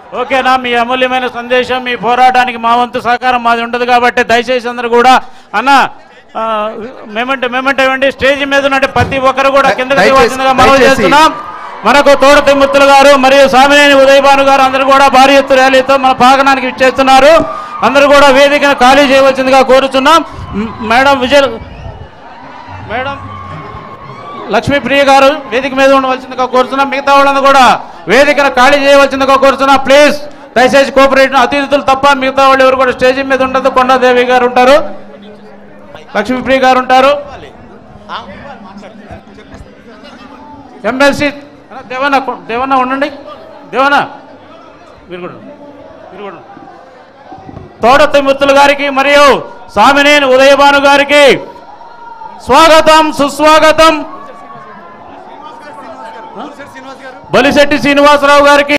ఓకేనా మీ అమూల్యమైన సందేశం మీ పోరాటానికి మా వంతు సహకారం మాది ఉండదు కాబట్టి దయచేసి అందరూ కూడా అన్న మేమంటే మేమంటే ఇవ్వండి స్టేజ్ మీద ఉన్నట్టు ప్రతి ఒక్కరు కూడా కిందకి దయచేసి- దిగవలసిందిగా మనవి దయచేసి. చేస్తున్నాం మనకు తోట తిమ్మత్తులు గారు మరియు సామినేని ఉదయభాను గారు అందరూ కూడా భారీ ఎత్తు ర్యాలీతో మన పాగనానికి ఇచ్చేస్తున్నారు అందరూ కూడా వేదికను ఖాళీ చేయవలసిందిగా కోరుతున్నాం మ్, మేడం విజయ మేడం లక్ష్మీప్రియ గారు వేదిక మీద ఉండవలసిందిగా కోరుతున్నాం మిగతా వాళ్ళందరూ కూడా వేదికను ఖాళీ చేయవలసిందిగా కోరుతున్నాం ప్లీజ్ దయచేసి కోఆపరేట్ అతిథులు తప్ప మిగతా వాళ్ళు ఎవరు కూడా స్టేజ్ మీద ఉండదు కొండాదేవి గారు ఉంటారు లక్ష్మీప్రియ గారు ఉంటారు ఎమ్మెల్సీ దేవన్న దేవన్న ఉండండి దేవన్న మీరు కూడా మీరు కూడా తోట తిమ్మత్తులు గారికి మరియు సామినేని ఉదయభాను గారికి స్వాగతం సుస్వాగతం బలిశెట్టి శ్రీనివాసరావు గారికి